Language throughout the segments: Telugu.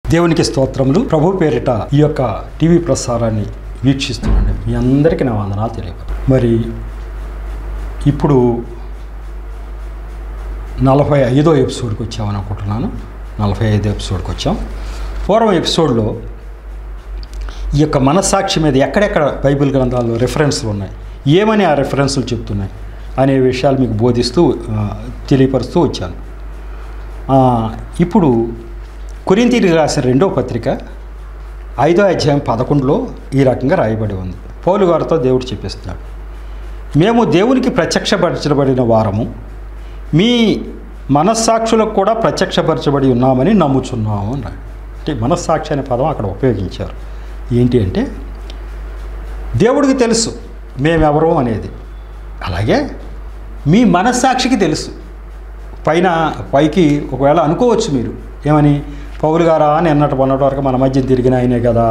దేవునికి స్తోత్రములు ప్రభు పేరిట ఈ యొక్క టీవీ ప్రసారాన్ని వీక్షిస్తున్నాండి మీ అందరికీ నా వందనాలు తెలియదు మరి ఇప్పుడు నలభై ఐదో ఎపిసోడ్కి వచ్చామని అనుకుంటున్నాను నలభై ఐదో ఎపిసోడ్కి వచ్చాం పూర్వం ఎపిసోడ్లో ఈ యొక్క మనస్సాక్షి మీద ఎక్కడెక్కడ బైబిల్ గ్రంథాల్లో రెఫరెన్స్లు ఉన్నాయి ఏమని ఆ రెఫరెన్స్లు చెప్తున్నాయి అనే విషయాలు మీకు బోధిస్తూ ఆ, తెలియపరుస్తూ వచ్చాను ఆ, ఇప్పుడు కొరింతీరికి రాసిన రెండో పత్రిక ఐదో అధ్యాయం పదకొండులో ఈ రకంగా రాయబడి ఉంది పౌలు గారితో దేవుడు చెప్పిస్తున్నాడు మేము దేవునికి ప్రత్యక్షపరచబడిన వారము మీ మనస్సాక్షులకు కూడా ప్రత్యక్షపరచబడి ఉన్నామని నమ్ముచున్నాము అన్నాడు అంటే మనస్సాక్షి అనే పదం అక్కడ ఉపయోగించారు ఏంటి అంటే దేవుడికి తెలుసు మేమెవరు అనేది అలాగే మీ మనస్సాక్షికి తెలుసు పైన పైకి ఒకవేళ అనుకోవచ్చు మీరు ఏమని పౌలు గారా అని అన్నట్టు మొన్నటి వరకు మన మధ్య తిరిగిన ఆయనే కదా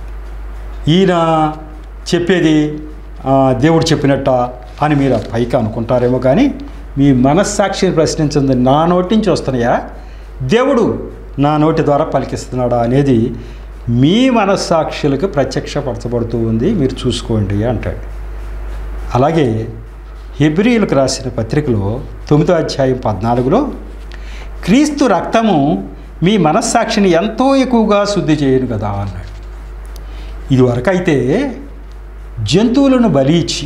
ఈయన చెప్పేది ఆ, దేవుడు చెప్పినట్ట అని మీరు ఆ పైకి అనుకుంటారేమో కానీ మీ మనస్సాక్షిని ప్రశ్నించింది నా నోటి నుంచి వస్తున్నాయా దేవుడు నా నోటి ద్వారా పలికిస్తున్నాడా అనేది మీ మనస్సాక్షులకు ప్రత్యక్షపరచబడుతూ ఉంది మీరు చూసుకోండి అంటాడు అలాగే హెబ్రియులకు రాసిన పత్రికలో తొమ్మిదో అధ్యాయం పద్నాలుగులో క్రీస్తు రక్తము మీ మనస్సాక్షిని ఎంతో ఎక్కువగా శుద్ధి చేయను కదా అన్నాడు ఇదివరకు అయితే జంతువులను బలి ఇచ్చి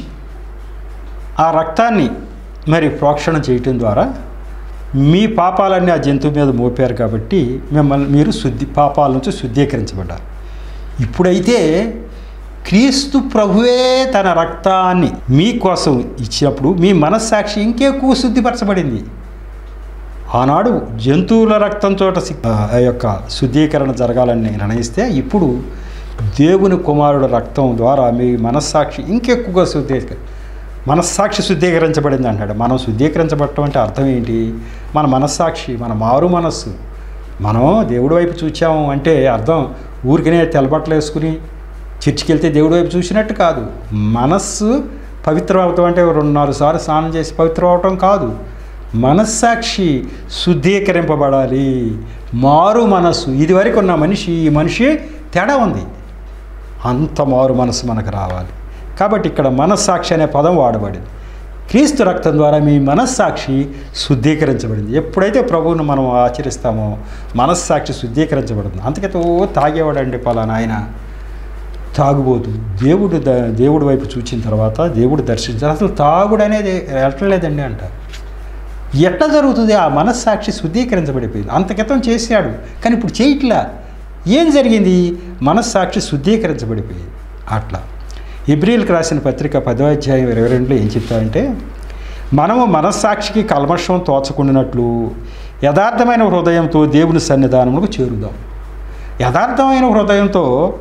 ఆ రక్తాన్ని మరి ప్రోక్షణ చేయటం ద్వారా మీ పాపాలన్నీ ఆ జంతువు మీద మోపారు కాబట్టి మిమ్మల్ని మీరు శుద్ధి పాపాల నుంచి శుద్ధీకరించబడ్డారు ఇప్పుడైతే క్రీస్తు ప్రభువే తన రక్తాన్ని మీకోసం ఇచ్చినప్పుడు మీ మనస్సాక్షి ఇంకెక్కువ శుద్ధిపరచబడింది ఆనాడు జంతువుల రక్తం చోట సి- ఆ యొక్క శుద్ధీకరణ జరగాలని నిర్ణయిస్తే ఇప్పుడు దేవుని కుమారుడు రక్తం ద్వారా మీ మనస్సాక్షి ఇంకెక్కువగా శుద్ధీకర మనస్సాక్షి శుద్ధీకరించబడింది అంటాడు మనం శుద్ధీకరించబడటం అంటే అర్థం ఏంటి మన మనస్సాక్షి మన మారు మనస్సు మనం దేవుడి వైపు చూచాము అంటే అర్థం ఊరికనే తెల్లబట్టలు వేసుకుని చర్చికి వెళ్తే దేవుడి వైపు చూసినట్టు కాదు మనస్సు పవిత్రం అవటం అంటే రెండు నాలుగు సార్లు స్నానం చేసి పవిత్రం అవటం కాదు మనస్సాక్షి శుద్ధీకరింపబడాలి మారు మనస్సు ఇదివరకు ఉన్న మనిషి ఈ మనిషి తేడా ఉంది అంత మారు మనసు మనకు రావాలి కాబట్టి ఇక్కడ మనస్సాక్షి అనే పదం వాడబడింది క్రీస్తు రక్తం ద్వారా మీ మనస్సాక్షి శుద్ధీకరించబడింది ఎప్పుడైతే ప్రభువును మనం ఆచరిస్తామో మనస్సాక్షి శుద్ధీకరించబడుతుంది అంతకతో తాగేవాడండి పలానా ఆయన తాగుబోతు దేవుడు ద దేవుడి వైపు చూచిన తర్వాత దేవుడు దర్శించారు అసలు తాగుడు అనేది వెళ్ళలేదండి అంటారు ఎట్లా జరుగుతుంది ఆ మనస్సాక్షి శుద్ధీకరించబడిపోయింది అంత క్రితం చేశాడు కానీ ఇప్పుడు చేయట్లా ఏం జరిగింది మనస్సాక్షి శుద్ధీకరించబడిపోయింది అట్లా ఇబ్రిల్కి రాసిన పత్రిక పదో అధ్యాయం ఇరవై రెండులో ఏం చెప్తారంటే మనము మనస్సాక్షికి కల్మషం తోచకుండినట్లు యథార్థమైన హృదయంతో దేవుని సన్నిధానములకు చేరుదాం యథార్థమైన హృదయంతో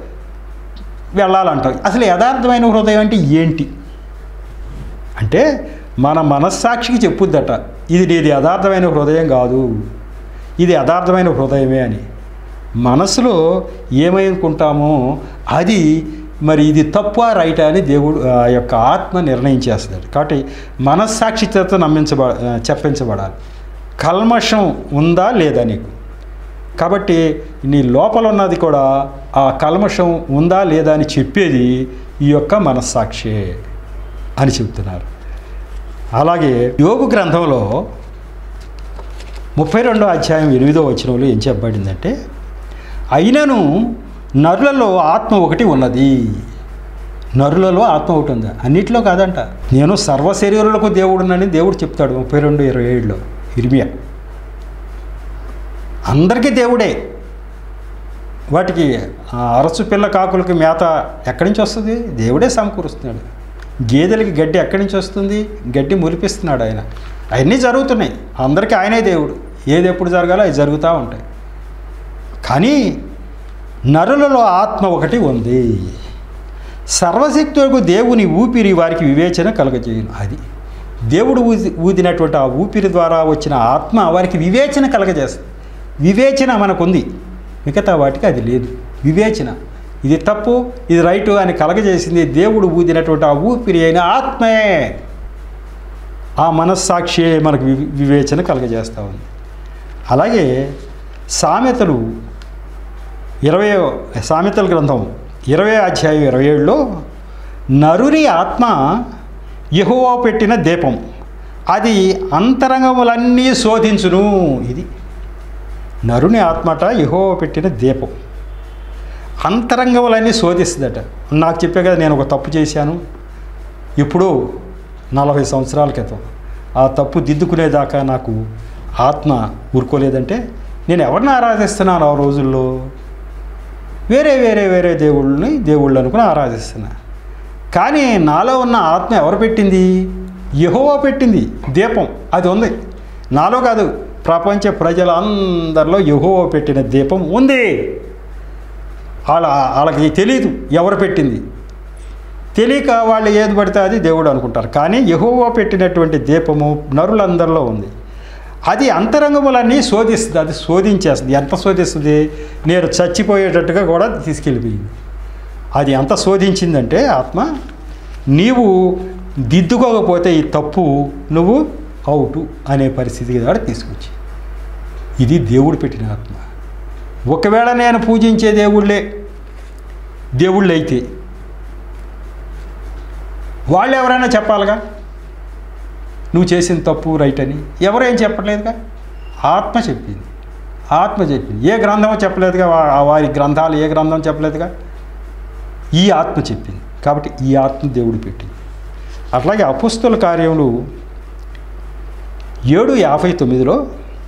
వెళ్ళాలంటాం అసలు యథార్థమైన హృదయం అంటే ఏంటి అంటే మన మనస్సాక్షికి చెప్పుద్దట ఇది నీది యథార్థమైన హృదయం కాదు ఇది యథార్థమైన హృదయమే అని మనసులో ఏమనుకుంటామో అది మరి ఇది తప్ప రైట్ అని దేవుడు ఆ యొక్క ఆత్మ నిర్ణయించేస్తాడు కాబట్టి మనస్సాక్షి చేత నమ్మించబ చెప్పించబడాలి కల్మషం ఉందా లేదా నీకు కాబట్టి నీ లోపల ఉన్నది కూడా ఆ కల్మషం ఉందా లేదా అని చెప్పేది ఈ యొక్క మనస్సాక్షే అని చెప్తున్నారు అలాగే యోగు గ్రంథంలో ముప్పై రెండో అధ్యాయం ఎనిమిదో వచనంలో ఏం చెప్పబడిందంటే అయినను నరులలో ఆత్మ ఒకటి ఉన్నది నరులలో ఆత్మ ఒకటి ఉంది అన్నిట్లో కాదంట నేను సర్వ శరీరులకు దేవుడునని దేవుడు చెప్తాడు ముప్పై రెండు ఇరవై ఏడులో ఇర్మియా అందరికీ దేవుడే వాటికి ఆ అరసు పిల్ల కాకులకి మేత ఎక్కడి నుంచి వస్తుంది దేవుడే సమకూరుస్తున్నాడు గేదెలకి గడ్డి ఎక్కడి నుంచి వస్తుంది గడ్డి ములిపిస్తున్నాడు ఆయన అవన్నీ జరుగుతున్నాయి అందరికీ ఆయనే దేవుడు ఏది ఎప్పుడు జరగాలో అవి జరుగుతూ ఉంటాయి కానీ నరులలో ఆత్మ ఒకటి ఉంది సర్వశక్తులకు దేవుని ఊపిరి వారికి వివేచన కలగజేయను అది దేవుడు ఊది ఊదినటువంటి ఆ ఊపిరి ద్వారా వచ్చిన ఆత్మ వారికి వివేచన కలగజేస్తుంది వివేచన మనకుంది మిగతా వాటికి అది లేదు వివేచన ఇది తప్పు ఇది రైటు అని కలగజేసింది దేవుడు ఊదినటువంటి ఆ ఊపిరి అయిన ఆత్మే ఆ మనస్సాక్షి మనకు వి- వివేచన కలగజేస్తూ ఉంది అలాగే సామెతలు ఇరవై సామెతల గ్రంథం ఇరవై అధ్యాయం ఇరవై ఏడులో నరుని ఆత్మ యెహోవా పెట్టిన దీపం అది అంతరంగములన్నీ శోధించును ఇది నరుని ఆత్మట యెహోవా పెట్టిన దీపం అంతరంగములన్నీ శోధిస్తుందట నాకు చెప్పే కదా నేను ఒక తప్పు చేశాను ఇప్పుడు నలభై సంవత్సరాల క్రితం ఆ తప్పు దిద్దుకునేదాకా నాకు ఆత్మ ఊరుకోలేదంటే నేను ఎవరిని ఆరాధిస్తున్నాను ఆ రోజుల్లో వేరే వేరే వేరే దేవుళ్ళని దేవుళ్ళు అనుకుని ఆరాధిస్తున్నా కానీ నాలో ఉన్న ఆత్మ ఎవరు పెట్టింది యెహోవా పెట్టింది దీపం అది ఉంది నాలో కాదు ప్రపంచ ప్రజలందరిలో యెహోవా పెట్టిన దీపం ఉంది వాళ్ళ వాళ్ళకి తెలియదు ఎవరు పెట్టింది తెలియక వాళ్ళు ఏది పడితే అది దేవుడు అనుకుంటారు కానీ యెహోవా పెట్టినటువంటి దీపము నరులందరిలో ఉంది అది అంతరంగములన్నీ శోధిస్తుంది అది శోధించేస్తుంది ఎంత శోధిస్తుంది నేను చచ్చిపోయేటట్టుగా కూడా తీసుకెళ్ళిపోయింది అది ఎంత శోధించిందంటే ఆత్మ నీవు దిద్దుకోకపోతే ఈ తప్పు నువ్వు అవుటు అనే పరిస్థితికి కూడా తీసుకొచ్చి ఇది దేవుడు పెట్టిన ఆత్మ ఒకవేళ నేను పూజించే దేవుళ్ళే దేవుళ్ళు అయితే వాళ్ళు ఎవరైనా చెప్పాలిగా నువ్వు చేసిన తప్పు రైట్ అని ఎవరేం చెప్పట్లేదుగా ఆత్మ చెప్పింది ఆత్మ చెప్పింది ఏ గ్రంథమో చెప్పలేదుగా వా- ఆ వారి గ్రంథాలు ఏ గ్రంథం చెప్పలేదుగా ఈ ఆత్మ చెప్పింది కాబట్టి ఈ ఆత్మ దేవుడు పెట్టింది అట్లాగే అపుస్తుల కార్యములు ఏడు యాభై తొమ్మిదిలో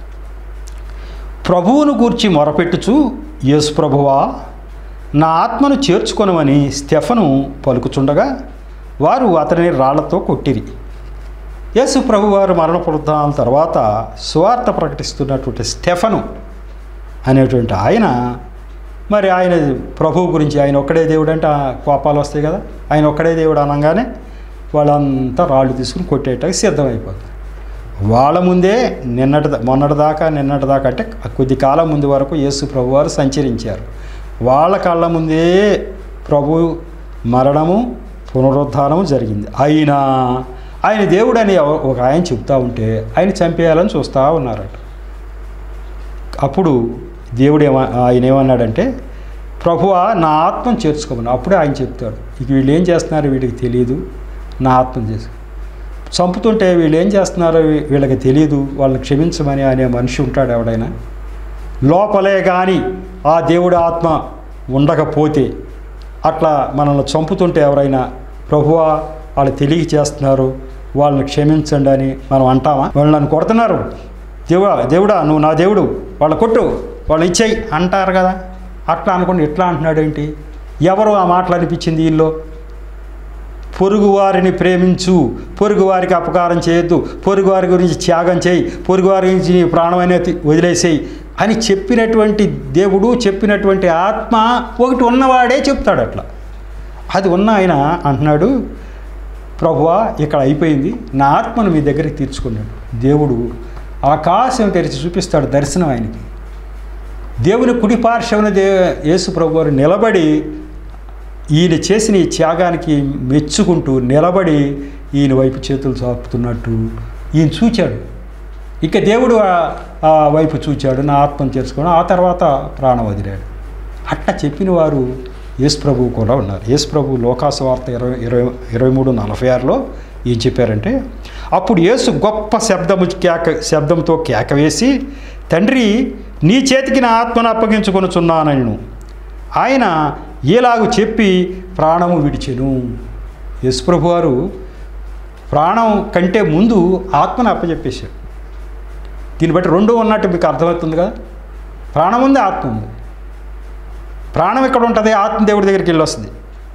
ప్రభువును గూర్చి మొరపెట్టుచు యేసు ప్రభువా నా ఆత్మను చేర్చుకొనమని స్టెఫను పలుకుచుండగా వారు అతనిని రాళ్లతో కొట్టిరి యేసు ప్రభువారు మరణ పునరుద్ధానాల తర్వాత సువార్త ప్రకటిస్తున్నటువంటి స్టెఫను అనేటువంటి ఆయన మరి ఆయన ప్రభువు గురించి ఆయన ఒక్కడే దేవుడు అంటే ఆ కోపాలు వస్తాయి కదా ఆయన ఒక్కడే దేవుడు అనగానే వాళ్ళంతా రాళ్ళు తీసుకుని కొట్టేయటానికి సిద్ధమైపోతారు వాళ్ళ ముందే నిన్నటి మొన్నటి దాకా నిన్నటి దాకా అంటే కొద్ది కాలం ముందు వరకు యేసు ప్రభు వారు సంచరించారు వాళ్ళ కళ్ళ ముందే ప్రభు మరణము పునరుద్ధానము జరిగింది అయినా ఆయన దేవుడు అని ఎవ- ఒక ఆయన చెప్తా ఉంటే ఆయన చంపేయాలని చూస్తూ ఉన్నారట అప్పుడు దేవుడు ఏమ ఆయన ఏమన్నాడంటే ప్రభువా నా ఆత్మను చేర్చుకోమని అప్పుడే ఆయన చెప్తాడు ఇక వీళ్ళు ఏం చేస్తున్నారు వీడికి తెలియదు నా ఆత్మను చేసు చంపుతుంటే వీళ్ళు ఏం చేస్తున్నారో వీ- వీళ్ళకి తెలియదు వాళ్ళని క్షమించమని అనే మనిషి ఉంటాడు ఎవడైనా లోపలే కానీ ఆ దేవుడి ఆత్మ ఉండకపోతే అట్లా మనల్ని చంపుతుంటే ఎవరైనా ప్రభువా వాళ్ళు తెలియ చేస్తున్నారు వాళ్ళని క్షమించండి అని మనం అంటామా వాళ్ళు నన్ను కొడుతున్నారు దేవుడా దేవుడా నువ్వు నా దేవుడు వాళ్ళ కొట్టు వాళ్ళు ఇచ్చేయి అంటారు కదా అట్లా అనుకోండి ఇట్లా అంటున్నాడు ఏంటి ఎవరు ఆ మాటలు అనిపించింది వీళ్ళు పొరుగువారిని ప్రేమించు పొరుగువారికి అపకారం చేయొద్దు పొరుగువారి గురించి త్యాగం చేయి పొరుగువారి గురించి నీ ప్రాణమైన వదిలేసేయి అని చెప్పినటువంటి దేవుడు చెప్పినటువంటి ఆత్మ ఒకటి ఉన్నవాడే చెప్తాడు అట్లా అది ఉన్న ఆయన అంటున్నాడు ప్రభువా ఇక్కడ అయిపోయింది నా ఆత్మను మీ దగ్గరికి తీర్చుకున్నాడు దేవుడు ఆకాశం తెరిచి చూపిస్తాడు దర్శనం ఆయనకి దేవుని కుడి పార్శ్వన దే యేసు ప్రభు వారు నిలబడి ఈయన చేసిన ఈ త్యాగానికి మెచ్చుకుంటూ నిలబడి ఈయన వైపు చేతులు చాపుతున్నట్టు ఈయన చూచాడు ఇక దేవుడు ఆ- ఆ వైపు చూచాడు నా ఆత్మను చేర్చుకోవడం ఆ తర్వాత ప్రాణం వదిలాడు అట్లా చెప్పిన వారు యేసు ప్రభువు కూడా ఉన్నారు యేసు ప్రభు లోకాసు వార్త ఇరవై ఇరవై ఇరవై మూడు నలభై ఆరులో ఏం చెప్పారంటే అప్పుడు యేసు గొప్ప శబ్దము కేక శబ్దంతో కేక వేసి తండ్రి నీ చేతికి నా ఆత్మను అప్పగించుకొనుచున్నానను ఆయన ఏలాగు చెప్పి ప్రాణము విడిచెను యేసుప్రభు వారు ప్రాణం కంటే ముందు ఆత్మను అప్పచెప్పేశాడు దీన్ని బట్టి రెండు ఉన్నట్టు మీకు అర్థమవుతుంది కదా ప్రాణం ఉంది ఆత్మ ఉంది ప్రాణం ఇక్కడ ఉంటుంది ఆత్మ దేవుడి దగ్గరికి వెళ్ళి వస్తుంది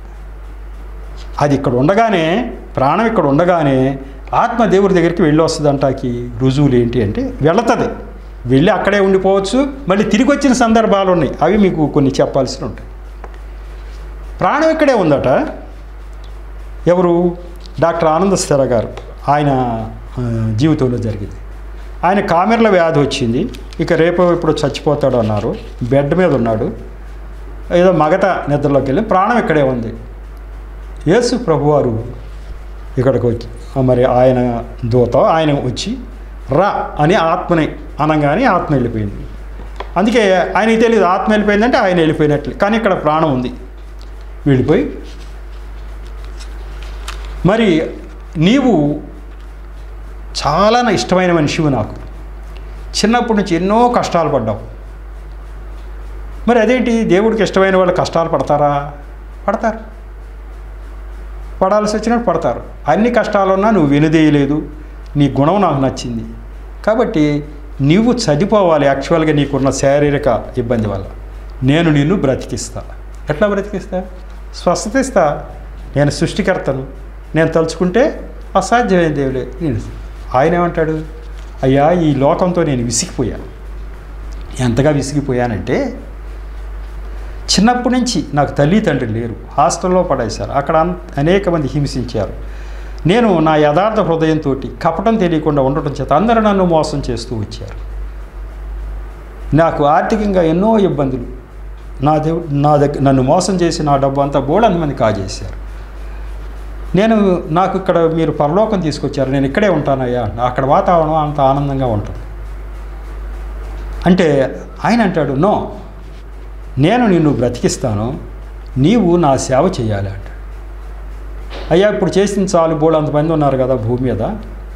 అది ఇక్కడ ఉండగానే ప్రాణం ఇక్కడ ఉండగానే ఆత్మ దేవుడి దగ్గరికి వెళ్ళి వస్తుంది అంటాకి రుజువులు ఏంటి అంటే వెళుతుంది వెళ్ళి అక్కడే ఉండిపోవచ్చు మళ్ళీ తిరిగి వచ్చిన సందర్భాలు ఉన్నాయి అవి మీకు కొన్ని చెప్పాల్సి ఉంటాయి ప్రాణం ఇక్కడే ఉందట ఎవరు డాక్టర్ ఆనంద స్థిర గారు ఆయన ఆ, జీవితంలో జరిగింది ఆయన కామెర్ల వ్యాధి వచ్చింది ఇక రేపు ఇప్పుడు చచ్చిపోతాడు అన్నారు బెడ్ మీద ఉన్నాడు ఏదో మగత నిద్రలోకి వెళ్ళి ప్రాణం ఇక్కడే ఉంది యేసు ప్రభువారు ఇక్కడికి వచ్చి ఆ మరి ఆయన దూత ఆయన వచ్చి రా అని ఆత్మని అనగానే ఆత్మ వెళ్ళిపోయింది అందుకే ఆయనకి తెలియదు ఆత్మ వెళ్ళిపోయిందంటే ఆయన వెళ్ళిపోయినట్లే కానీ ఇక్కడ ప్రాణం ఉంది వెళ్ళిపోయి మరి నీవు చాలా నా ఇష్టమైన మనిషివి నాకు చిన్నప్పటి నుంచి ఎన్నో కష్టాలు పడ్డావు మరి అదేంటి దేవుడికి ఇష్టమైన వాళ్ళు కష్టాలు పడతారా పడతారు పడాల్సి వచ్చినట్టు పడతారు అన్ని కష్టాలున్నా నువ్వు వెనుదేయలేదు నీ గుణం నాకు నచ్చింది కాబట్టి నీవు చనిపోవాలి యాక్చువల్గా నీకున్న శారీరక ఇబ్బంది వల్ల నేను నిన్ను బ్రతికిస్తా ఎట్లా బ్రతికిస్తా స్వస్థత ఇస్తా నేను సృష్టికర్తను నేను తలుచుకుంటే అసాధ్యమైన దేవులే నేను ఆయన ఏమంటాడు అయ్యా ఈ లోకంతో నేను విసిగిపోయాను ఎంతగా విసిగిపోయానంటే చిన్నప్పటి నుంచి నాకు తల్లి తండ్రి లేరు హాస్టల్లో పడేశారు అక్కడ అన్- అనేక మంది హింసించారు నేను నా యథార్థ హృదయంతో కపటం తెలియకుండా ఉండటం చేత అందరూ నన్ను మోసం చేస్తూ వచ్చారు నాకు ఆర్థికంగా ఎన్నో ఇబ్బందులు నా దేవు నా దగ్గర నన్ను మోసం చేసి నా డబ్బు అంతా బోళని మంది కాజేశారు నేను నాకు ఇక్కడ మీరు పరలోకం తీసుకొచ్చారు నేను ఇక్కడే ఉంటానయ్యా అక్కడ వాతావరణం అంత ఆనందంగా ఉంటుంది అంటే ఆయన అంటాడు నో నేను నిన్ను బ్రతికిస్తాను నీవు నా సేవ చేయాలి అంటాడు అయ్యా ఇప్పుడు చేసిన చాలు బోడు అంతమంది ఉన్నారు కదా భూమి మీద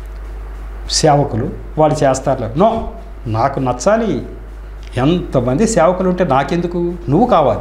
సేవకులు వాళ్ళు చేస్తారులే నో నాకు నచ్చాలి ఎంతమంది సేవకులు ఉంటే నాకెందుకు నువ్వు కావాలి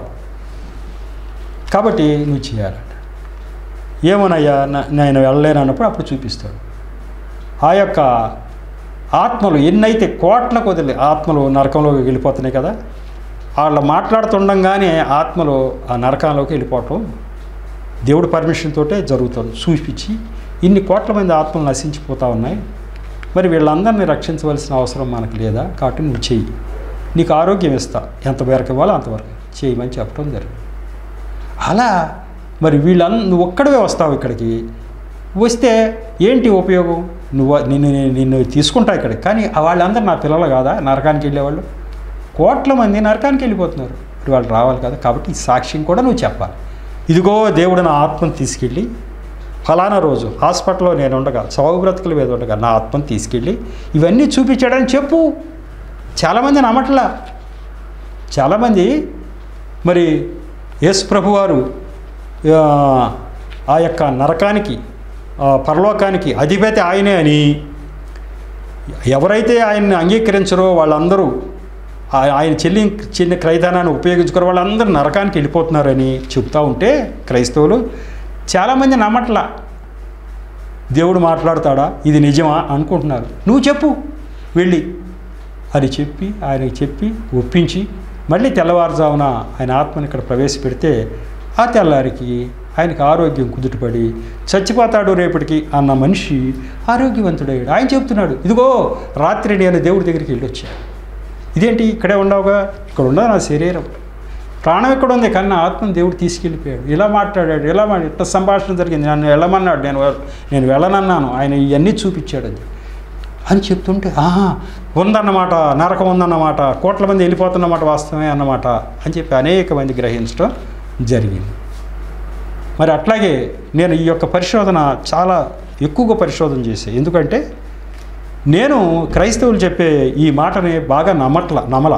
కాబట్టి నువ్వు చేయాలంట ఏమోనయ్యా నా- నేను వెళ్ళలేను అన్నప్పుడు అప్పుడు చూపిస్తాడు ఆ యొక్క ఆత్మలు ఎన్నైతే కోట్ల కొదిలి ఆత్మలు నరకంలోకి వెళ్ళిపోతున్నాయి కదా వాళ్ళు మాట్లాడుతుండగానే ఆత్మలు ఆ నరకంలోకి వెళ్ళిపోవటం దేవుడు పర్మిషన్ తోటే జరుగుతుంది చూపించి ఇన్ని కోట్ల మంది ఆత్మలు నశించిపోతూ ఉన్నాయి మరి వీళ్ళందరినీ రక్షించవలసిన అవసరం మనకు లేదా కాబట్టి నువ్వు చెయ్యి నీకు ఆరోగ్యం ఇస్తా ఎంత మేరకు ఇవ్వాలో అంతవరకు చేయమని చెప్పడం జరిగింది అలా మరి వీళ్ళన్ నువ్వు ఒక్కడవే వస్తావు ఇక్కడికి వస్తే ఏంటి ఉపయోగం నువ్వు నిన్ను నిన్ను తీసుకుంటా ఇక్కడికి కానీ వాళ్ళందరూ నా పిల్లలు కాదా నరకానికి వెళ్ళేవాళ్ళు కోట్ల మంది నరకానికి వెళ్ళిపోతున్నారు మరి వాళ్ళు రావాలి కదా కాబట్టి ఈ సాక్ష్యం కూడా నువ్వు చెప్పాలి ఇదిగో దేవుడు నా ఆత్మను తీసుకెళ్ళి ఫలానా రోజు హాస్పిటల్లో నేను ఉండగా చావు బ్రతుకుల మీద ఉండగా నా ఆత్మను తీసుకెళ్ళి ఇవన్నీ చూపించాడని చెప్పు చాలామంది నమ్మట్లా చాలామంది మరి యేసు ప్రభువారు ఆ, ఆ యొక్క నరకానికి ఆ పరలోకానికి అధిపతి ఆయనే అని ఎవరైతే ఆయన్ని అంగీకరించరో వాళ్ళందరూ ఆ- ఆయన చెల్లి చిన్న క్రైదానాన్ని ఉపయోగించుకుని వాళ్ళందరూ నరకానికి వెళ్ళిపోతున్నారని చెప్తా ఉంటే క్రైస్తవులు చాలామంది నమ్మట్లా దేవుడు మాట్లాడతాడా ఇది నిజమా అనుకుంటున్నారు నువ్వు చెప్పు వెళ్ళి అని చెప్పి ఆయనకి చెప్పి ఒప్పించి మళ్ళీ తెల్లవారుజామున ఆయన ఆత్మని ఇక్కడ ప్రవేశపెడితే ఆ తెల్లారికి ఆయనకి ఆరోగ్యం కుదుటపడి చచ్చిపోతాడు రేపటికి అన్న మనిషి ఆరోగ్యవంతుడయ్యాడు ఆయన చెప్తున్నాడు ఇదిగో రాత్రి నేను దేవుడి దగ్గరికి వెళ్ళి వచ్చాను ఇదేంటి ఇక్కడే ఉండవుగా ఇక్కడ ఉండదు నా శరీరం ప్రాణం ఎక్కడ ఉంది కానీ నా ఆత్మను దేవుడు తీసుకెళ్ళిపోయాడు ఇలా మాట్లాడాడు ఇలా మాట్లాడు ఇట్లా సంభాషణ జరిగింది నన్ను వెళ్ళమన్నాడు నేను వె- నేను వెళ్ళనన్నాను ఆయన ఇవన్నీ చూపించాడు అని అని చెప్తుంటే ఆహా ఉందన్నమాట నరకం ఉందన్నమాట కోట్ల మంది వెళ్ళిపోతున్నమాట వాస్తవమే అన్నమాట అని చెప్పి అనేక మంది గ్రహించడం జరిగింది మరి అట్లాగే నేను ఈ యొక్క పరిశోధన చాలా ఎక్కువగా పరిశోధన చేసే ఎందుకంటే నేను క్రైస్తవులు చెప్పే ఈ మాటని బాగా నమ్మట్ల నమ్మల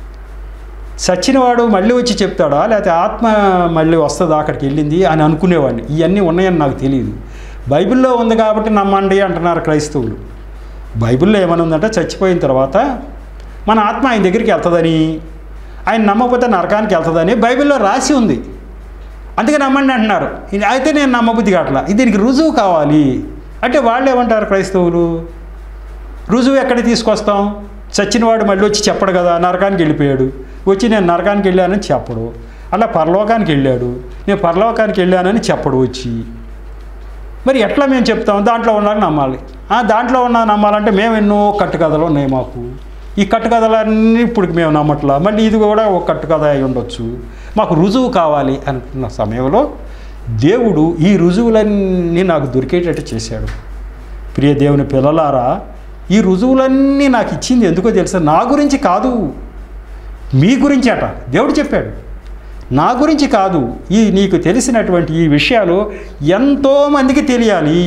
చచ్చినవాడు మళ్ళీ వచ్చి చెప్తాడా లేకపోతే ఆత్మ మళ్ళీ వస్తుందా అక్కడికి వెళ్ళింది అని అనుకునేవాడిని ఇవన్నీ ఉన్నాయని నాకు తెలియదు బైబిల్లో ఉంది కాబట్టి నమ్మండి అంటున్నారు క్రైస్తవులు బైబిల్లో ఏమని ఉందంటే చచ్చిపోయిన తర్వాత మన ఆత్మ ఆయన దగ్గరికి వెళ్తుందని ఆయన నమ్మకపోతే నరకానికి వెళ్తుందని బైబిల్లో రాసి ఉంది అందుకే నమ్మండి అంటున్నారు ఇది అయితే నేను నమ్మబుద్ధి కావట్లా ఇది దీనికి రుజువు కావాలి అంటే వాళ్ళు ఏమంటారు క్రైస్తవులు రుజువు ఎక్కడ తీసుకొస్తాం చచ్చినవాడు మళ్ళీ వచ్చి చెప్పడు కదా నరకానికి వెళ్ళిపోయాడు వచ్చి నేను నరకానికి వెళ్ళానని చెప్పడు అలా పరలోకానికి వెళ్ళాడు నేను పరలోకానికి వెళ్ళానని చెప్పడు వచ్చి మరి ఎట్లా మేము చెప్తాం దాంట్లో ఉన్నారని నమ్మాలి ఆ దాంట్లో ఉన్న నమ్మాలంటే మేము ఎన్నో కట్టుకథలు ఉన్నాయి మాకు ఈ కట్టుకథలన్నీ ఇప్పుడు మేము నమ్మట్లా మళ్ళీ ఇది కూడా ఒక కట్టుకథ అయి ఉండొచ్చు మాకు రుజువు కావాలి అనుకున్న సమయంలో దేవుడు ఈ రుజువులన్నీ నాకు దొరికేటట్టు చేశాడు ప్రియ దేవుని పిల్లలారా ఈ రుజువులన్నీ నాకు ఇచ్చింది ఎందుకో తెలుసా నా గురించి కాదు మీ గురించి అట దేవుడు చెప్పాడు నా గురించి కాదు ఈ నీకు తెలిసినటువంటి ఈ విషయాలు ఎంతోమందికి తెలియాలి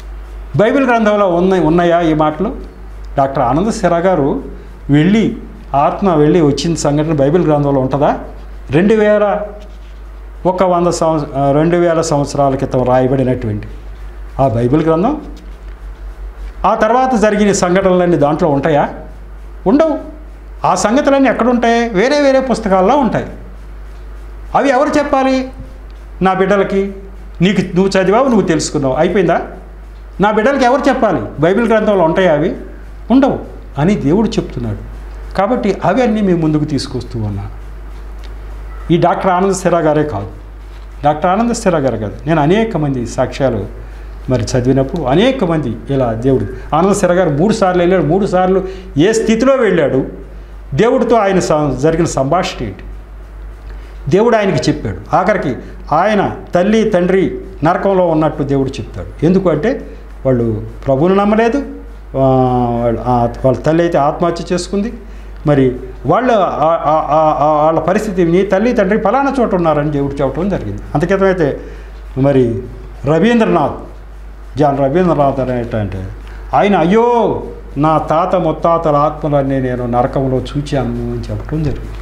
బైబిల్ గ్రంథంలో ఉన్నాయి ఉన్నాయా ఈ మాటలు డాక్టర్ ఆనంద సిరా గారు వెళ్ళి ఆత్మ వెళ్ళి వచ్చిన సంఘటన బైబిల్ గ్రంథంలో ఉంటుందా రెండు వేల ఒక వంద సంవత్స ఆ, రెండు వేల సంవత్సరాల క్రితం రాయబడినటువంటి ఆ బైబిల్ గ్రంథం ఆ తర్వాత జరిగిన సంఘటనలన్నీ దాంట్లో ఉంటాయా ఉండవు ఆ సంగతులన్నీ ఎక్కడుంటాయి వేరే వేరే పుస్తకాల్లో ఉంటాయి అవి ఎవరు చెప్పాలి నా బిడ్డలకి నీకు నువ్వు చదివావు నువ్వు తెలుసుకున్నావు అయిపోయిందా నా బిడ్డలకి ఎవరు చెప్పాలి బైబిల్ గ్రంథంలో ఉంటాయా అవి ఉండవు అని దేవుడు చెప్తున్నాడు కాబట్టి అవి అన్నీ మేము ముందుకు తీసుకొస్తూ ఉన్నాను ఈ డాక్టర్ ఆనంద్ స్థిరా గారే కాదు డాక్టర్ ఆనంద్ స్థిరా గారే కాదు నేను అనేక మంది సాక్ష్యాలు మరి చదివినప్పుడు అనేక మంది ఇలా దేవుడు ఆనంద్ స్థిర గారు మూడు సార్లు వెళ్ళాడు మూడు సార్లు ఏ స్థితిలో వెళ్ళాడు దేవుడితో ఆయన సం- జరిగిన సంభాషణ ఏంటి దేవుడు ఆయనకి చెప్పాడు ఆఖరికి ఆయన తల్లి తండ్రి నరకంలో ఉన్నట్టు దేవుడు చెప్తాడు ఎందుకంటే వాళ్ళు ప్రభువును నమ్మలేదు ఆ, వాళ్ళ- ఆ, వాళ్ళ తల్లి అయితే ఆత్మహత్య చేసుకుంది మరి వాళ్ళు ఆ- ఆ- ఆ- ఆ- వాళ్ళ పరిస్థితి నీ తల్లి తండ్రి ఫలానా చోట ఉన్నారని దేవుడు చెప్పడం జరిగింది అంతక్రితం అయితే మరి రవీంద్రనాథ్ జాన్ రవీంద్రనాథ్ అనేటంటే ఆయన అయ్యో నా తాత ముత్తాతల ఆత్మలన్నీ నేను నరకంలో చూచాను అని చెప్పడం జరిగింది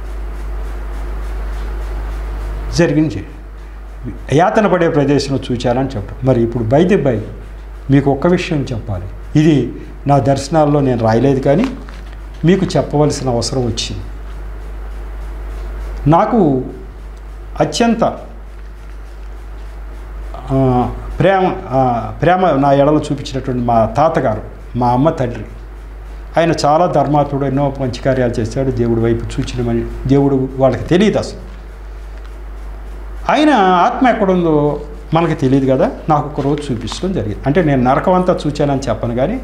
జరిగింది యాతన పడే ప్రదేశంలో చూచానని చెప్పడం మరి ఇప్పుడు బైది బై మీకు ఒక్క విషయం చెప్పాలి ఇది నా దర్శనాల్లో నేను రాయలేదు కానీ మీకు చెప్పవలసిన అవసరం వచ్చింది నాకు అత్యంత ఆ, ప్రేమ ఆ, ప్రేమ నా ఎడలో చూపించినటువంటి మా తాతగారు మా అమ్మ తండ్రి ఆయన చాలా ధర్మాత్ముడు ఎన్నో మంచి కార్యాలు చేశాడు దేవుడి వైపు చూచినమని దేవుడు వాళ్ళకి తెలియదు అసలు ఆయన ఆత్మ ఎక్కడుందో మనకు తెలియదు కదా నాకు ఒక రోజు చూపించడం జరిగింది అంటే నేను నరకం అంతా చూచానని చెప్పను కానీ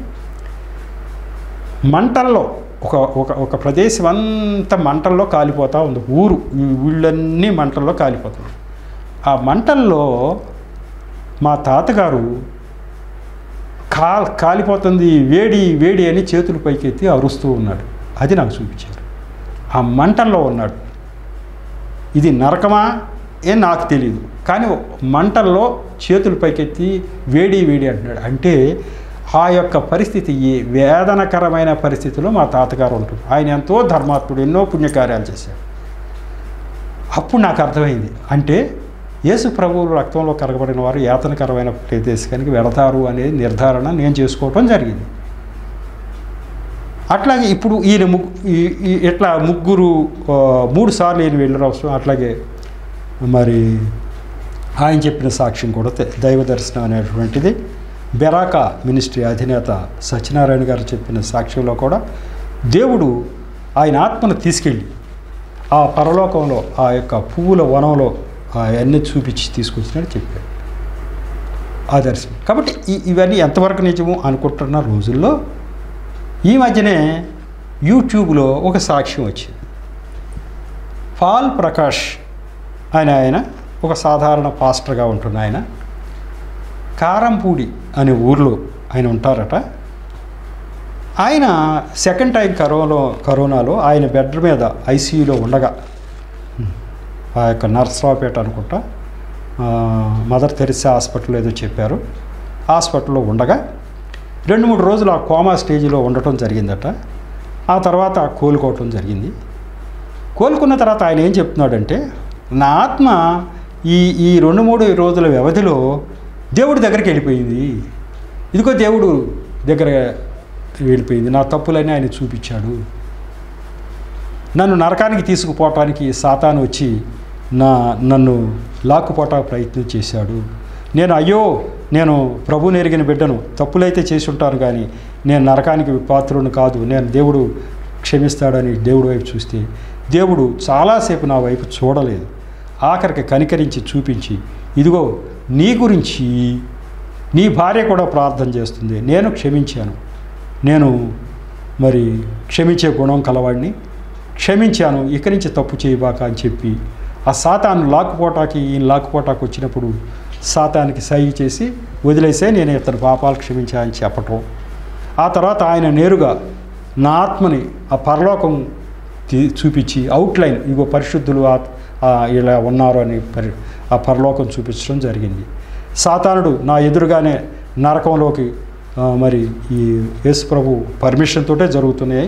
మంటల్లో ఒక ఒక ఒక ప్రదేశం అంతా మంటల్లో కాలిపోతూ ఉంది ఊరు ఈ ఊళ్ళన్నీ మంటల్లో కాలిపోతుంది ఆ మంటల్లో మా తాతగారు కా కాలిపోతుంది వేడి వేడి అని చేతులు పైకెత్తి అరుస్తూ ఉన్నాడు అది నాకు చూపించారు ఆ మంటల్లో ఉన్నాడు ఇది నరకమా ఏ నాకు తెలియదు కానీ మంటల్లో చేతులు పైకెత్తి వేడి వేడి అంటున్నాడు అంటే ఆ యొక్క పరిస్థితి ఈ వేదనకరమైన పరిస్థితిలో మా తాతగారు ఉంటుంది ఆయన ఎంతో ధర్మాత్ముడు ఎన్నో పుణ్యకార్యాలు చేశాడు అప్పుడు నాకు అర్థమైంది అంటే యేసు ప్రభువు రక్తంలో కరగబడిన వారు యాతనకరమైన ప్రదేశానికి వెళతారు అనేది నిర్ధారణ నేను చేసుకోవటం జరిగింది అట్లాగే ఇప్పుడు ఈయన ముగ్గు ఈ- ఈ- ఇట్లా ముగ్గురు ఆ, మూడు సార్లు ఈయన వెళ్ళిన అవసరం అట్లాగే మరి ఆయన చెప్పిన సాక్ష్యం కూడా తె- దైవ దర్శనం అనేటువంటిది బెరాకా మినిస్ట్రీ అధినేత సత్యనారాయణ గారు చెప్పిన సాక్ష్యంలో కూడా దేవుడు ఆయన ఆత్మను తీసుకెళ్ళి ఆ పరలోకంలో ఆ యొక్క పువ్వుల వనంలో అవన్నీ చూపించి తీసుకొచ్చినట్టు చెప్పాడు ఆ దర్శనం కాబట్టి ఈ- ఇవన్నీ ఎంతవరకు నిజము అనుకుంటున్న రోజుల్లో ఈ మధ్యనే యూట్యూబ్లో ఒక సాక్ష్యం వచ్చింది పాల్ ప్రకాష్ అని ఆయన ఒక సాధారణ పాస్టర్గా ఉంటున్న ఆయన కారంపూడి అనే ఊర్లో ఆయన ఉంటారట ఆయన సెకండ్ టైం కరోనా కరోనాలో ఆయన బెడ్ మీద ఐసీయూలో ఉండగా ఆ యొక్క నర్సరావుపేట అనుకుంటా ఆ, మదర్ తెరిసా హాస్పిటల్ ఏదో చెప్పారు హాస్పిటల్లో ఉండగా రెండు మూడు రోజులు ఆ కోమా స్టేజ్లో ఉండటం జరిగిందట ఆ తర్వాత కోలుకోవటం జరిగింది కోలుకున్న తర్వాత ఆయన ఏం చెప్తున్నాడంటే నా ఆత్మ ఈ ఈ రెండు మూడు రోజుల వ్యవధిలో దేవుడి దగ్గరికి వెళ్ళిపోయింది ఇదిగో దేవుడు దగ్గర వెళ్ళిపోయింది నా తప్పులన్నీ ఆయన చూపించాడు నన్ను నరకానికి తీసుకుపోవటానికి సాతాను వచ్చి నా నన్ను లాక్కుపోవటానికి ప్రయత్నం చేశాడు నేను అయ్యో నేను ప్రభు నెరిగిన బిడ్డను తప్పులైతే చేసి ఉంటాను కానీ నేను నరకానికి పాత్రుని కాదు నేను దేవుడు క్షమిస్తాడని దేవుడి వైపు చూస్తే దేవుడు చాలాసేపు నా వైపు చూడలేదు ఆఖరికి కనికరించి చూపించి ఇదిగో నీ గురించి నీ భార్య కూడా ప్రార్థన చేస్తుంది నేను క్షమించాను నేను మరి క్షమించే గుణం కలవాడిని క్షమించాను ఇక నుంచి తప్పు చేయబాక అని చెప్పి ఆ సాతాను లాక్కుపోటాకి ఈయన లాక్కుపోటాకి వచ్చినప్పుడు సాతానికి సై చేసి వదిలేసే నేను ఇతని పాపాలు క్షమించా అని చెప్పటం ఆ తర్వాత ఆయన నేరుగా నా ఆత్మని ఆ పరలోకం తీ- చూపించి అవుట్లైన్ ఇగో పరిశుద్ధులు ఆ- ఆ ఇలా ఉన్నారు అని పరి ఆ పరలోకం చూపించడం జరిగింది సాతానుడు నా ఎదురుగానే నరకంలోకి ఆ, మరి ఈ యేసు ప్రభు పర్మిషన్ తోటే జరుగుతున్నాయి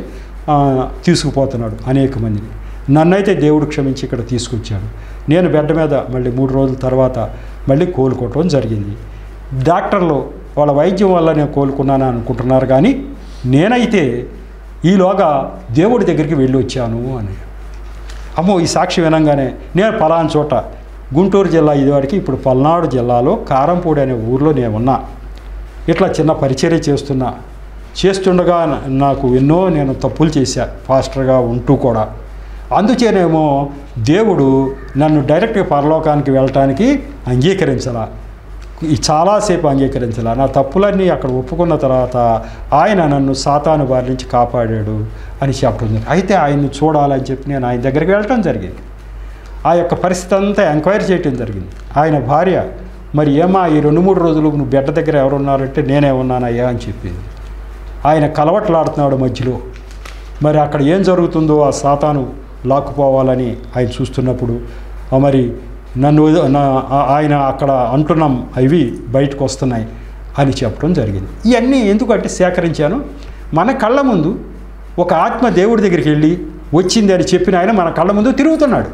ఆ, తీసుకుపోతున్నాడు అనేక మందిని నన్నైతే దేవుడు క్షమించి ఇక్కడ తీసుకొచ్చాడు నేను బెడ్ మీద మళ్ళీ మూడు రోజుల తర్వాత మళ్ళీ కోలుకోవటం జరిగింది డాక్టర్లు వాళ్ళ వైద్యం వల్ల నేను కోలుకున్నాను అనుకుంటున్నారు కానీ నేనైతే ఈలోగా దేవుడి దగ్గరికి వెళ్ళి వచ్చాను అని అమ్మో ఈ సాక్షి వినంగానే నేను పలానా చోట గుంటూరు జిల్లా ఇదివరకు ఇప్పుడు పల్నాడు జిల్లాలో కారంపూడి అనే ఊర్లో నేను ఉన్నా ఇట్లా చిన్న పరిచర్య చేస్తున్నా చేస్తుండగా నాకు ఎన్నో నేను తప్పులు చేశా ఫాస్టర్గా ఉంటూ కూడా అందుచేనేమో దేవుడు నన్ను డైరెక్ట్గా పరలోకానికి వెళ్ళటానికి అంగీకరించాల ఈ చాలాసేపు అంగీకరించాల నా తప్పులన్నీ అక్కడ ఒప్పుకున్న తర్వాత ఆయన నన్ను సాతాను బారి నుంచి కాపాడాడు అని చెప్పడం జరిగింది అయితే ఆయన్ని చూడాలని చెప్పి నేను ఆయన దగ్గరికి వెళ్ళటం జరిగింది ఆ యొక్క పరిస్థితి అంతా ఎంక్వైరీ చేయటం జరిగింది ఆయన భార్య మరి ఏమా ఈ రెండు మూడు రోజులు నువ్వు బిడ్డ దగ్గర ఎవరు ఉన్నారంటే నేనే ఉన్నానయ్యా అని చెప్పింది ఆయన కలవట్లాడుతున్నాడు మధ్యలో మరి అక్కడ ఏం జరుగుతుందో ఆ సాతాను లాక్కుపోవాలని ఆయన చూస్తున్నప్పుడు ఆ మరి నన్ను వద- నా ఆ- ఆయన అక్కడ అంటున్నాం అవి బయటకు వస్తున్నాయి అని చెప్పడం జరిగింది ఇవన్నీ ఎందుకంటే సేకరించాను మన కళ్ళ ముందు ఒక ఆత్మ దేవుడి దగ్గరికి వెళ్ళి వచ్చింది అని చెప్పిన ఆయన మన కళ్ళ ముందు తిరుగుతున్నాడు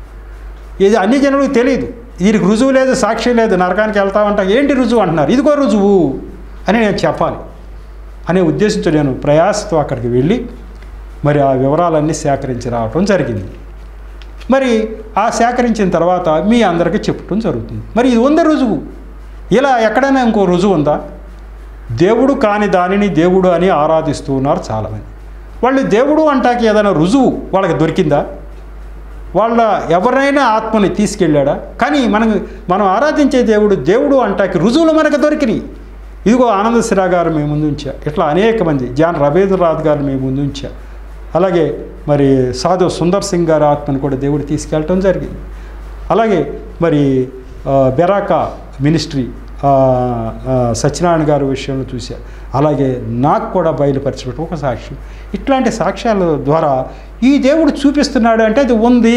ఇది అన్ని జనులకు తెలియదు వీరికి రుజువు లేదు సాక్షి లేదు నరకానికి వెళ్తామంట ఏంటి రుజువు అంటున్నారు ఇదిగో రుజువు అని నేను చెప్పాలి అనే ఉద్దేశంతో నేను ప్రయాసతో అక్కడికి వెళ్ళి మరి ఆ వివరాలన్నీ సేకరించి రావటం జరిగింది మరి ఆ సేకరించిన తర్వాత మీ అందరికీ చెప్పటం జరుగుతుంది మరి ఇది ఉందా రుజువు ఇలా ఎక్కడైనా ఇంకో రుజువు ఉందా దేవుడు కాని దానిని దేవుడు అని ఆరాధిస్తూ ఉన్నారు చాలామంది వాళ్ళు దేవుడు అంటాకి ఏదైనా రుజువు వాళ్ళకి దొరికిందా వాళ్ళ ఎవరైనా ఆత్మని తీసుకెళ్ళాడా కానీ మనం మనం ఆరాధించే దేవుడు దేవుడు అంటాకి రుజువులు మనకు దొరికినాయి ఇదిగో ఆనంద సిరా గారు మీ ముందు ఉంచా ఇట్లా అనేక మంది జాన్ రవీంద్రనాథ్ గారు మీ ముందు ఉంచా అలాగే మరి సాధు సుందర్ సింగ్ గారి ఆత్మని కూడా దేవుడు తీసుకెళ్ళటం జరిగింది అలాగే మరి ఆ, బెరాకా మినిస్ట్రీ ఆ, ఆ, సత్యనారాయణ గారి విషయంలో చూశా అలాగే నాకు కూడా బయలుపరిచినట్టు ఒక సాక్ష్యం ఇట్లాంటి సాక్ష్యాల ద్వారా ఈ దేవుడు చూపిస్తున్నాడు అంటే అది ఉంది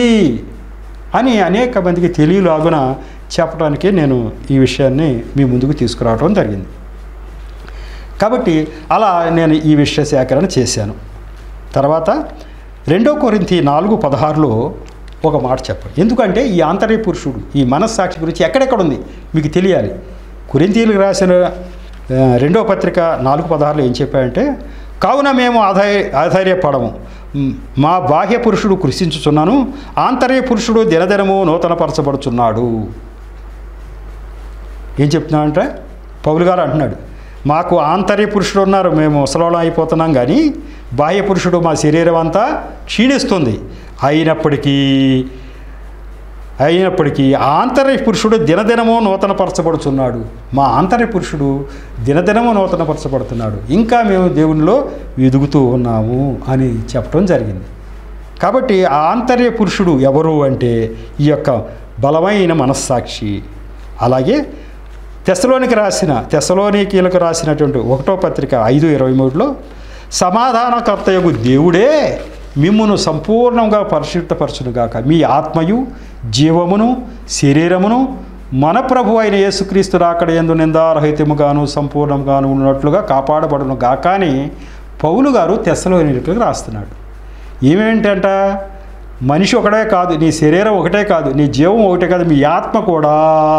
అని అనేక మందికి తెలియలాగున చెప్పడానికి నేను ఈ విషయాన్ని మీ ముందుకు తీసుకురావడం జరిగింది కాబట్టి అలా నేను ఈ విషయ సేకరణ చేశాను తర్వాత రెండో కొరింతి నాలుగు పదహారులో ఒక మాట చెప్పండి ఎందుకంటే ఈ ఆంతర్య పురుషుడు ఈ మనస్సాక్షి గురించి ఎక్కడెక్కడ ఉంది మీకు తెలియాలి కొరింతీలకు రాసిన ఆ, రెండో పత్రిక నాలుగు పదహారులో ఏం చెప్పాడంటే కావున మేము ఆధార్య ఆధార్యపడము మ్, మా బాహ్య పురుషుడు కృషించుచున్నాను ఆంతర్య పురుషుడు దినదినము నూతనపరచబడుచున్నాడు ఏం చెప్తున్నాడంటే పౌలు గారు అంటున్నాడు మాకు ఆంతర్య పురుషుడు ఉన్నారు మేము ముసలోళం అయిపోతున్నాం కానీ బాహ్య పురుషుడు మా శరీరం అంతా క్షీణిస్తుంది అయినప్పటికీ అయినప్పటికీ ఆంతర్య పురుషుడు దినదినము నూతనపరచబడుచున్నాడు మా ఆంతర్య పురుషుడు దినదినము నూతనపరచబడుతున్నాడు ఇంకా మేము దేవునిలో ఎదుగుతూ ఉన్నాము అని చెప్పడం జరిగింది కాబట్టి ఆ ఆంతర్య పురుషుడు ఎవరు అంటే ఈ యొక్క బలమైన మనస్సాక్షి అలాగే తెసలోనికి రాసిన తెసలోనికీలకు రాసినటువంటి ఒకటో పత్రిక ఐదు ఇరవై మూడులో సమాధానకర్తయగు దేవుడే మిమ్మును సంపూర్ణంగా పరిశుద్ధపరచునుగాక మీ ఆత్మయు జీవమును శరీరమును మన ప్రభు అయిన యేసుక్రీస్తు రాకడ ఎందు నిందారహితముగాను సంపూర్ణంగాను ఉన్నట్లుగా కాపాడబడును గాక అని పౌలు గారు తెసలోనికలకు రాస్తున్నాడు ఏమేంటంట మనిషి ఒకటే కాదు నీ శరీరం ఒకటే కాదు నీ జీవం ఒకటే కాదు మీ ఆత్మ కూడా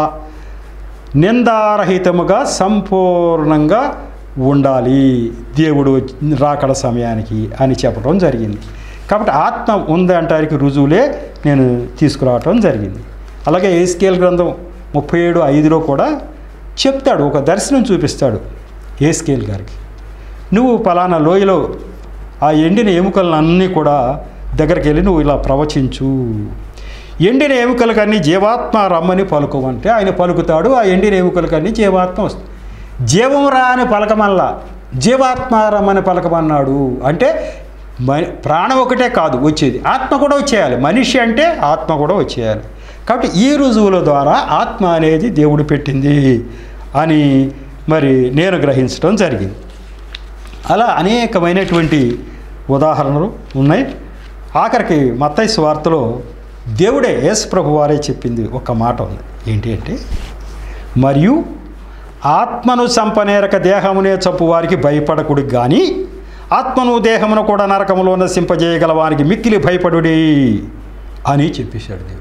నిందారహితముగా సంపూర్ణంగా ఉండాలి దేవుడు రాకడ సమయానికి అని చెప్పడం జరిగింది కాబట్టి ఆత్మ ఉంది అంటానికి రుజువులే నేను తీసుకురావటం జరిగింది అలాగే ఏస్కేల్ గ్రంథం ముప్పై ఏడు ఐదులో కూడా చెప్తాడు ఒక దర్శనం చూపిస్తాడు ఏస్కేల్ గారికి నువ్వు పలానా లోయలో ఆ ఎండిన ఎముకలన్నీ కూడా దగ్గరికి వెళ్ళి నువ్వు ఇలా ప్రవచించు ఎండిన ఎముకలకన్నీ జీవాత్మ రమ్మని పలుకోమంటే ఆయన పలుకుతాడు ఆ ఎండిన ఎముకలకన్నీ జీవాత్మ వస్తుంది జీవం రా అని పలకమల్లా జీవాత్మ రమ్మని పలకమన్నాడు అంటే మ ప్రాణం ఒకటే కాదు వచ్చేది ఆత్మ కూడా వచ్చేయాలి మనిషి అంటే ఆత్మ కూడా వచ్చేయాలి కాబట్టి ఈ రుజువుల ద్వారా ఆత్మ అనేది దేవుడు పెట్టింది అని మరి నేను గ్రహించడం జరిగింది అలా అనేకమైనటువంటి ఉదాహరణలు ఉన్నాయి ఆఖరికి మత్తయి వార్తలో దేవుడే యేసు ప్రభు వారే చెప్పింది ఒక మాట ఉంది ఏంటి అంటే మరియు ఆత్మను చంపనేరక దేహమునే చంపు వారికి భయపడకుడు కానీ ఆత్మను దేహమును కూడా నరకములో నశింపజేయగల వారికి మిక్కిలి భయపడుడి అని చెప్పేశాడు దేవుడు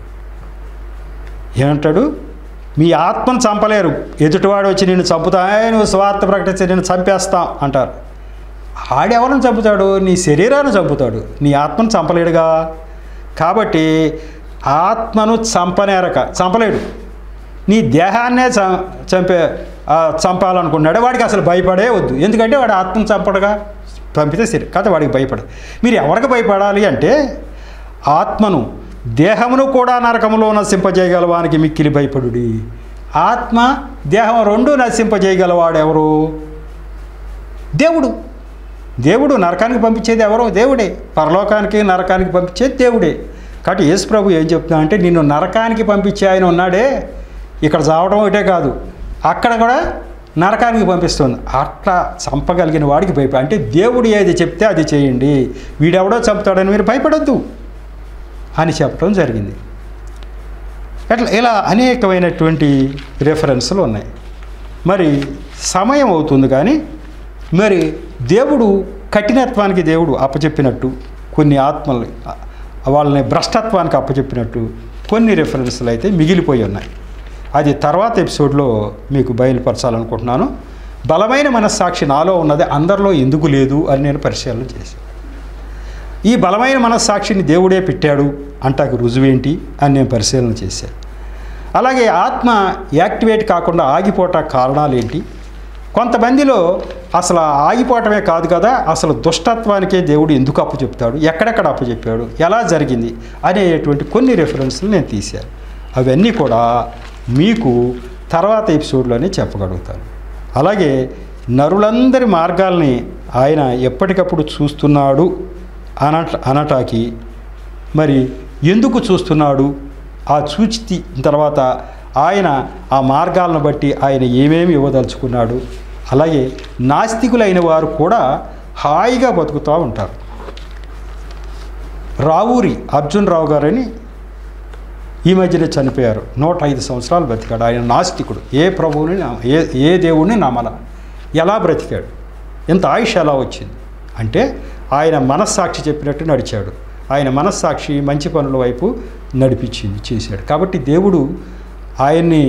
ఏమంటాడు మీ ఆత్మను చంపలేరు ఎదుటివాడు వచ్చి నిన్ను చంపుతా "ఏయ్, నువ్వు స్వార్థ ప్రకటించి నేను చంపేస్తాం అంటారు ఆడెవరిని చంపుతాడు నీ శరీరాన్ని చంపుతాడు నీ ఆత్మను చంపలేడుగా కాబట్టి ఆత్మను చంపనేరక చంపలేడు నీ దేహాన్నే చ చంపే ఆ, చంపాలనుకున్నాడు వాడికి అసలు భయపడే వద్దు ఎందుకంటే వాడు ఆత్మను చంపడగా పంపితే సరే కాదు వాడికి భయపడ మీరు ఎవరికి భయపడాలి అంటే ఆత్మను దేహమును కూడా నరకములో నశింపజేయగలవానికి మిక్కిలి భయపడుడి ఆత్మ దేహం రెండు నశింపజేయగలవాడు ఎవరు దేవుడు దేవుడు నరకానికి పంపించేది ఎవరో దేవుడే పరలోకానికి నరకానికి పంపించేది దేవుడే కాబట్టి యేసు ప్రభు ఏం చెప్తున్నా అంటే నిన్ను నరకానికి పంపించే ఆయన ఉన్నాడే ఇక్కడ చావడం ఒకటే కాదు అక్కడ కూడా నరకానికి పంపిస్తుంది అట్లా చంపగలిగిన వాడికి భయపడ అంటే దేవుడు ఏది చెప్తే అది చేయండి వీడెవడో చంపుతాడని మీరు భయపడొద్దు అని చెప్పడం జరిగింది అట్లా ఇలా అనేకమైనటువంటి రెఫరెన్స్లు ఉన్నాయి మరి సమయం అవుతుంది కానీ మరి దేవుడు కఠినత్వానికి దేవుడు అప్పచెప్పినట్టు కొన్ని ఆత్మల్ని ఆ- వాళ్ళని భ్రష్టత్వానికి అప్పచెప్పినట్టు కొన్ని రెఫరెన్స్లు అయితే మిగిలిపోయి ఉన్నాయి అది తర్వాత ఎపిసోడ్లో మీకు బయలుపరచాలనుకుంటున్నాను బలమైన మనస్సాక్షి నాలో ఉన్నది అందరిలో ఎందుకు లేదు అని నేను పరిశీలన చేశాను ఈ బలమైన మనస్సాక్షిని దేవుడే పెట్టాడు అంటాకు రుజువేంటి అని నేను పరిశీలన చేశాను అలాగే ఆత్మ యాక్టివేట్ కాకుండా ఆగిపోట కారణాలు ఏంటి కొంతమందిలో అసలు ఆగిపోవటమే కాదు కదా అసలు దుష్టత్వానికే దేవుడు ఎందుకు అప్పచెప్తాడు ఎక్కడెక్కడ అప్పచెప్పాడు ఎలా జరిగింది అనేటువంటి కొన్ని రెఫరెన్స్లు నేను తీశాను అవన్నీ కూడా మీకు తర్వాత ఎపిసోడ్లోనే చెప్పగలుగుతాను అలాగే నరులందరి మార్గాల్ని ఆయన ఎప్పటికప్పుడు చూస్తున్నాడు అనట అనటాకి మరి ఎందుకు చూస్తున్నాడు ఆ చూచి తర్వాత ఆయన ఆ మార్గాలను బట్టి ఆయన ఏమేమి ఇవ్వదలుచుకున్నాడు అలాగే నాస్తికులైన వారు కూడా హాయిగా బతుకుతూ ఉంటారు రావూరి అర్జున్ రావు గారని ఈ మధ్యనే చనిపోయారు నూట ఐదు సంవత్సరాలు బ్రతికాడు ఆయన నాస్తికుడు ఏ ప్రభువుని నమ్మ- ఏ ఏ దేవుణ్ణి నమ్మల ఎలా బ్రతికాడు ఎంత ఆయుష్ ఎలా వచ్చింది అంటే ఆయన మనస్సాక్షి చెప్పినట్టు నడిచాడు ఆయన మనస్సాక్షి మంచి పనుల వైపు నడిపించింది చేశాడు కాబట్టి దేవుడు ఆయన్ని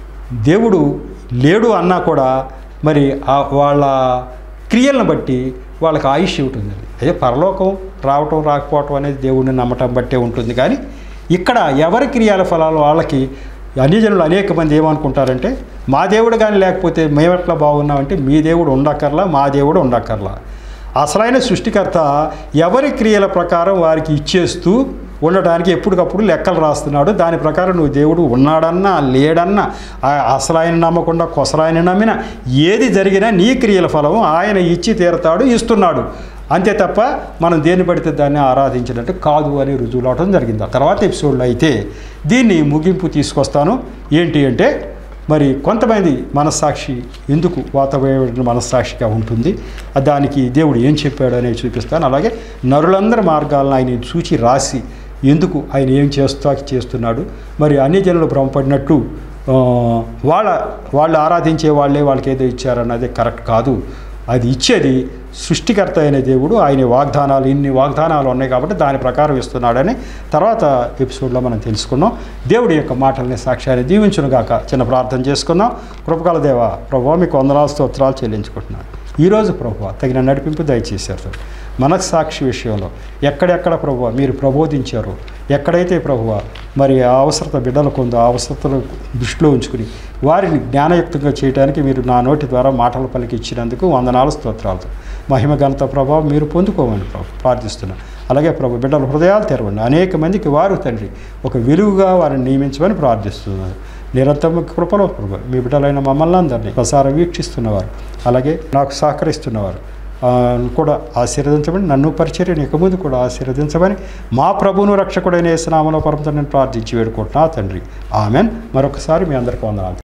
దేవుడు లేడు అన్నా కూడా మరి ఆ వాళ్ళ క్రియలను బట్టి వాళ్ళకి ఆయుష్ ఉంటుంది అదే పరలోకం రావటం రాకపోవటం అనేది దేవుడిని నమ్మటం బట్టే ఉంటుంది కానీ ఇక్కడ ఎవరి క్రియాల ఫలాలు వాళ్ళకి అన్యజనులు అనేక మంది ఏమనుకుంటారంటే మా దేవుడు కానీ లేకపోతే మేమెట్లా బాగున్నామంటే మీ దేవుడు ఉండక్కర్లా మా దేవుడు ఉండక్కర్లా అసలైన సృష్టికర్త ఎవరి క్రియల ప్రకారం వారికి ఇచ్చేస్తూ ఉండడానికి ఎప్పటికప్పుడు లెక్కలు రాస్తున్నాడు దాని ప్రకారం నువ్వు దేవుడు ఉన్నాడన్నా లేడన్నా ఆ అసలాయన నమ్మకుండా కొసలాయన నమ్మినా ఏది జరిగినా నీ క్రియల ఫలం ఆయన ఇచ్చి తీరతాడు ఇస్తున్నాడు అంతే తప్ప మనం దేన్ని పడితే దాన్ని ఆరాధించినట్టు కాదు అని రుజువులు అవడం జరిగింది ఆ తర్వాత ఎపిసోడ్లో అయితే దీన్ని ముగింపు తీసుకొస్తాను ఏంటి అంటే మరి కొంతమంది మనస్సాక్షి ఎందుకు వాతావరణ మనస్సాక్షిగా ఉంటుంది ఆ దానికి దేవుడు ఏం చెప్పాడు అనేది చూపిస్తాను అలాగే నరులందరి మార్గాలను ఆయన చూచి రాసి ఎందుకు ఆయన ఏం చేస్తా చేస్తున్నాడు మరి అన్ని జనులు భ్రమపడినట్టు ఆ, వాళ్ళ వాళ్ళు ఆరాధించే వాళ్ళే వాళ్ళకి ఏదో ఇచ్చారన్నది కరెక్ట్ కాదు అది ఇచ్చేది సృష్టికర్త అయిన దేవుడు ఆయన వాగ్దానాలు ఇన్ని వాగ్దానాలు ఉన్నాయి కాబట్టి దాని ప్రకారం ఇస్తున్నాడని తర్వాత ఎపిసోడ్లో మనం తెలుసుకున్నాం దేవుడి యొక్క మాటల్ని సాక్ష్యాన్ని దీవించునుగాక చిన్న ప్రార్థన చేసుకుందాం కృపకాల దేవ ప్రభావ మీకు వందనాలు స్తోత్రాలు చెల్లించుకుంటున్నాను ఈరోజు ప్రభు తగిన నడిపింపు దయచేశారు మనస్సాక్షి విషయంలో ఎక్కడెక్కడ ప్రభు మీరు ప్రబోధించారు ఎక్కడైతే ప్రభువ మరి ఆ అవసరత బిడ్డలకు ఉందో ఆ అవసరతలు దృష్టిలో ఉంచుకుని వారిని జ్ఞానయుక్తంగా చేయడానికి మీరు నా నోటి ద్వారా మాటలు పలికి ఇచ్చినందుకు వందనాలు స్తోత్రాలతో మహిమ ఘనత ప్రభావం మీరు పొందుకోమని ప్రభు ప్రార్థిస్తున్నాను అలాగే ప్రభు బిడ్డల హృదయాలు తెరవండి అనేక మందికి వారు తండ్రి ఒక వెలుగుగా వారిని నియమించమని ప్రార్థిస్తున్నారు నిరంతరం కృపలో ప్రభు మీ బిడ్డలైన మమ్మల్ని అందరినీ ప్రసారం వీక్షిస్తున్నవారు అలాగే నాకు సహకరిస్తున్నవారు ఆ, కూడా ఆశీర్వదించమని నన్ను పరిచర్యను ఇక ముందు కూడా ఆశీర్వదించమని మా ప్రభువును రక్షకుడైన యేసునామలో పరమతో నేను ప్రార్థించి వేడుకుంటున్నా తండ్రి ఆమెన్ మరొకసారి మీ అందరికీ వందనాలు